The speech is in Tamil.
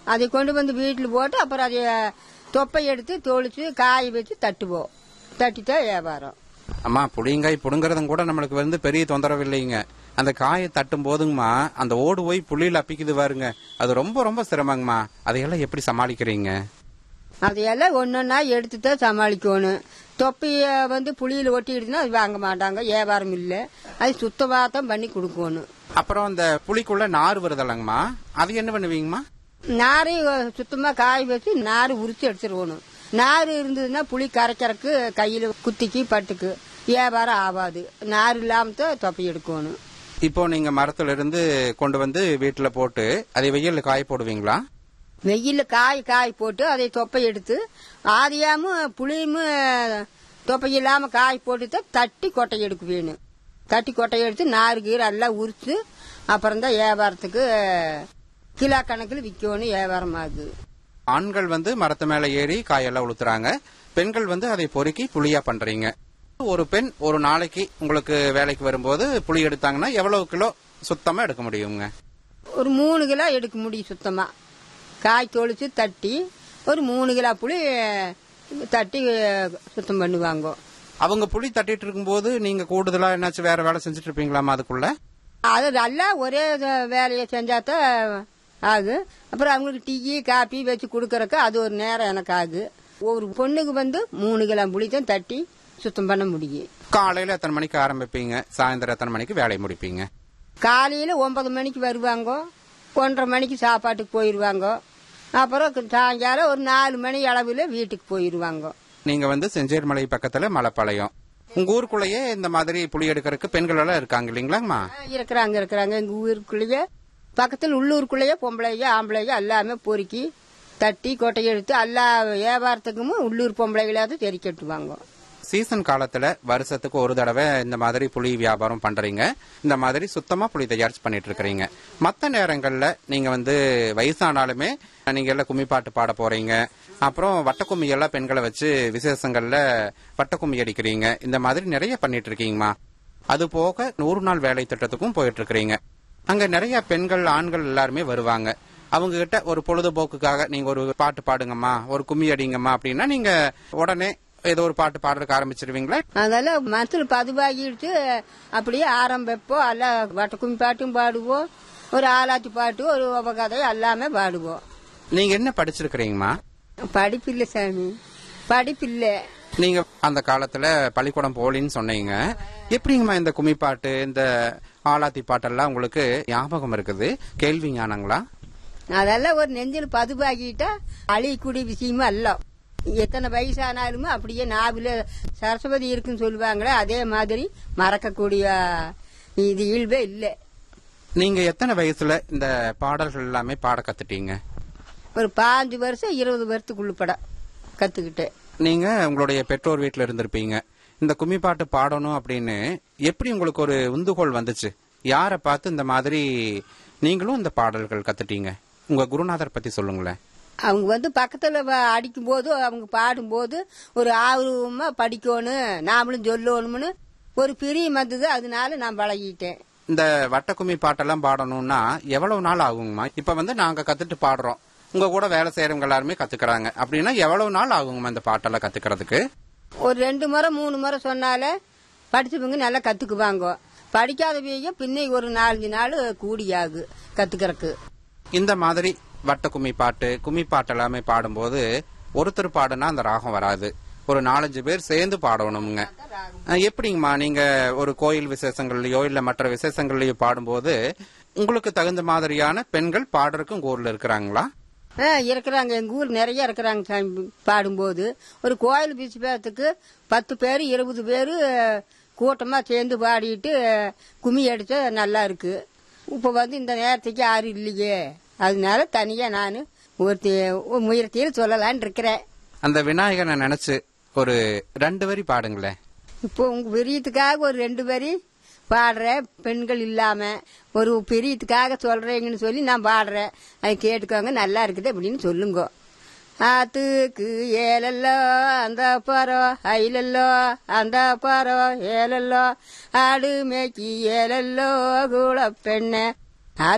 அதை கொண்டு வந்து வீட்டில் போட்டு அப்புறம் அதை தொப்பை எடுத்து தொளிச்சு காய வச்சு தட்டுவோம் தட்டித்தான் வியாபாரம் அம்மா புளியங்காய் புடுங்கறதும் கூட நம்மளுக்கு வந்து பெரிய தொந்தரவு இல்லைங்க அந்த காயை தட்டும் போதுங்கம்மா அந்த ஓடு போய் புளியில அப்பிக்குது பாருங்க அது ரொம்ப ரொம்ப சிரமங்கம்மா அதையெல்லாம் எப்படி சமாளிக்கிறீங்க அதையெல்லாம் ஒன்னொன்னா எடுத்து தான் சமாளிக்கணும் தொப்பைய வந்து புளியில் ஒட்டிடுச்சுன்னா அது வாங்க மாட்டாங்க வியாபாரம் இல்லை அது சுத்தமாக தான் பண்ணி கொடுக்கணும் அப்புறம் அந்த புளிக்குள்ள நார் வருதல்லங்கம்மா அது என்ன பண்ணுவீங்கம்மா நாரை சுத்தமாக காய வச்சு நார் உரிச்சு எடுத்துருவணும் நார் இருந்ததுன்னா புளி கரைக்கறக்கு கையில் குத்திக்கு பட்டுக்கு வியாபாரம் ஆகாது நார் இல்லாம தான் தொப்பை எடுக்கணும் இப்போ நீங்க மரத்துல இருந்து கொண்டு வந்து வீட்டுல போட்டு அதை வெயில்ல காய போடுவீங்களா வெயில்ல காய் காய் போட்டு அதை தொப்பை எடுத்து ஆதியாமும் புளியும் தொப்பை இல்லாம காய் போட்டு தான் தட்டி கொட்டை எடுக்க வேணும் தட்டி கொட்டை எடுத்து நாறு கீரை எல்லாம் உரிச்சு அப்புறம் தான் வியாபாரத்துக்கு கிலோ கணக்கில் விற்கணும் வியாபாரம் ஆகுது ஆண்கள் வந்து மரத்து மேல ஏறி காயெல்லாம் உளுத்துறாங்க பெண்கள் வந்து அதை பொறுக்கி புளியா பண்றீங்க ஒரு பெண் ஒரு நாளைக்கு உங்களுக்கு வேலைக்கு வரும்போது புளி எடுத்தாங்கன்னா எவ்வளவு கிலோ சுத்தமா எடுக்க முடியுங்க ஒரு மூணு கிலோ எடுக்க முடியும் சுத்தமா காய் தொளிச்சு தட்டி ஒரு மூணு கிலோ புளி தட்டி சுத்தம் பண்ணுவாங்க அவங்க புளி தட்டிட்டு இருக்கும்போது நீங்க கூடுதலா என்னாச்சும் வேற வேலை செஞ்சுட்டு இருப்பீங்களாமா அதுக்குள்ள அது நல்லா ஒரே இத- வேலையை செஞ்சாதான் ஆகும் அப்புறம் அவங்களுக்கு டீ காப்பி வச்சு கொடுக்கறக்கு அது ஒரு நேரம் எனக்கு ஆகு ஒரு பொண்ணுக்கு வந்து மூணு கிலோ புளி தான் தட்டி சுத்தம் பண்ண முடியும் காலையில எத்தனை மணிக்கு ஆரம்பிப்பீங்க சாயந்தரம் எத்தனை மணிக்கு வேலையை முடிப்பீங்க காலையில் ஒன்பது மணிக்கு வருவாங்க ஒன்றரை மணிக்கு சாப்பாட்டுக்கு போயிடுவாங்க அப்புறம் சாயங்காலம் ஒரு நாலு மணி அளவில் வீட்டுக்கு போயிடுவாங்க நீங்க வந்து செஞ்சேர்மலை பக்கத்துல மலைப்பாளையம் உங்க ஊருக்குள்ளேயே இந்த மாதிரி புளி எடுக்கிறதுக்கு பெண்கள் எல்லாம் இருக்காங்க இல்லைங்களாம்மா இருக்கிறாங்க இருக்கிறாங்க எங்க ஊருக்குள்ளேயே பக்கத்தில் உள்ளூருக்குள்ளேயே பொம்பளைங்க ஆம்பளைங்க எல்லாமே பொறுக்கி தட்டி கொட்டை எடுத்து எல்லா வியாபாரத்துக்கும் உள்ளூர் பொம்பளைகளாவது தெறி கட்டுவாங்க சீசன் காலத்துல வருஷத்துக்கு ஒரு தடவை இந்த மாதிரி புளி வியாபாரம் பண்றீங்க இந்த மாதிரி சுத்தமா புளி தயாரிச்சு பண்ணிட்டு இருக்கிறீங்க மத்த நேரங்கள்ல நீங்க வந்து வயசானாலுமே நீங்க எல்லாம் கும்மி பாட்டு பாட போறீங்க அப்புறம் வட்டக்கும்மி எல்லாம் பெண்களை வச்சு விசேஷங்கள்ல வட்டக்கும்மி அடிக்கிறீங்க இந்த மாதிரி நிறைய பண்ணிட்டு இருக்கீங்கம்மா அது போக நூறு நாள் வேலை திட்டத்துக்கும் போயிட்டு இருக்கிறீங்க அங்க நிறைய பெண்கள் ஆண்கள் எல்லாருமே வருவாங்க அவங்க கிட்ட ஒரு பொழுதுபோக்குக்காக நீங்க ஒரு பாட்டு பாடுங்கம்மா ஒரு கும்மி அடிங்கம்மா அப்படின்னா நீங்க உடனே ஏதோ ஒரு பாட்டு பாடுறதுக்கு ஆரம்பிச்சிருவீங்களா அதெல்லாம் மனசில் பதிவாகிடுச்சு அப்படியே ஆரம்பிப்போம் எல்லாம் வட்டக்கும்மி பாட்டும் பாடுவோம் ஒரு ஆலாத்தி பாட்டு ஒரு உபகதை எல்லாமே பாடுவோம் நீங்க என்ன படிச்சிருக்கிறீங்கம்மா படிப்பில்லை சாமி படிப்பில்லை நீங்க அந்த காலத்துல பள்ளிக்கூடம் போலின்னு சொன்னீங்க எப்படிங்கம்மா இந்த கும்மி பாட்டு இந்த ஆலாத்தி பாட்டெல்லாம் உங்களுக்கு ஞாபகம் இருக்குது கேள்வி ஞானங்களா அதெல்லாம் ஒரு நெஞ்சில் பதிவாகிட்டா அழியக்கூடிய விஷயமா அல்ல எத்தனை வயசானாலுமே அப்படியே நாவில் சரஸ்வதி இருக்குன்னு சொல்லுவாங்களே அதே மாதிரி மறக்கக்கூடிய இது இயல்பே இல்லை நீங்க எத்தனை வயசுல இந்த பாடல்கள் எல்லாமே பாட கத்துட்டீங்க ஒரு பாஞ்சு வருஷம் இருபது வருஷத்துக்குள்ள படம் கத்துக்கிட்டேன் நீங்க உங்களுடைய பெற்றோர் வீட்டுல இருந்திருப்பீங்க இந்த கும்மி பாட்டு பாடணும் அப்படின்னு எப்படி உங்களுக்கு ஒரு உந்துகோல் வந்துச்சு யாரை பார்த்து இந்த மாதிரி நீங்களும் இந்த பாடல்கள் கத்துட்டீங்க உங்க குருநாதர் பத்தி சொல்லுங்களேன் அவங்க வந்து பக்கத்தில் அடிக்கும்போது அவங்க பாடும்போது ஒரு ஆர்வமா படிக்கணும் நாமளும் சொல்லணும்னு ஒரு பிரியம் வந்தது அதனால நான் பழகிட்டேன் இந்த வட்டக்கும்மி பாட்டெல்லாம் பாடணும்னா எவ்வளவு நாள் ஆகுங்கம்மா இப்ப வந்து நாங்க கத்துட்டு பாடுறோம் உங்க கூட வேலை செய்யறவங்க எல்லாருமே கத்துக்கிறாங்க அப்படின்னா எவ்வளவு நாள் ஆகுங்கம்மா இந்த பாட்டெல்லாம் கத்துக்கிறதுக்கு ஒரு ரெண்டு முறை மூணு முறை சொன்னாலே படிச்சவங்க நல்லா கத்துக்குவாங்க படிக்காதவங்க பின்ன ஒரு நாலஞ்சு நாள் கூடியாகு கத்துக்கறக்கு இந்த மாதிரி வட்ட கும்மி பாட்டு கும்மி பாட்டு எல்லாமே பாடும்போது ஒருத்தர் பாடுனா அந்த ராகம் வராது ஒரு நாலஞ்சு பேர் சேர்ந்து பாடணுங்க அஹ் எப்படிங்கம்மா நீங்க ஒரு கோயில் விசேஷங்கள்லயோ இல்ல மற்ற விசேஷங்கள்லயோ பாடும்போது உங்களுக்கு தகுந்த மாதிரியான பெண்கள் பாடுறதுக்கு உங்க ஊர்ல இருக்கிறாங்களா ஆ, இருக்கிறாங்க எங்க ஊர் நிறைய இருக்கிறாங்க சாமி பாடும்போது ஒரு கோயில் விசேஷத்துக்கு பத்து பேர் இருபது பேர் கூட்டமா சேர்ந்து பாடிட்டு கும்மி அடிச்சா நல்லா இருக்கு இப்போ வந்து இந்த நேரத்துக்கு யாரும் இல்லையே அதனால தனியா நான் ஒருத்தி ஒரு முயற்சியில் சொல்லலான்னு இருக்கிறேன் அந்த விநாயகனை நினைச்சு ஒரு ரெண்டு வரி பாடுங்களேன் இப்போ உங்க பெரியத்துக்காக ஒரு ரெண்டு வரி பாடுறேன் பெண்கள் இல்லாம ஒரு பெரியத்துக்காக சொல்றீங்கன்னு சொல்லி நான் பாடுறேன் அது கேட்டுக்கோங்க நல்லா இருக்குது அப்படின்னு சொல்லுங்க ஆத்துக்கு ஏலல்லோ அந்த பரோ ஐலல்லோ அந்த பரோ ஏலல்லோ ஆடு மேய்ச்சி ஏலல்லோ கூட பெண்ண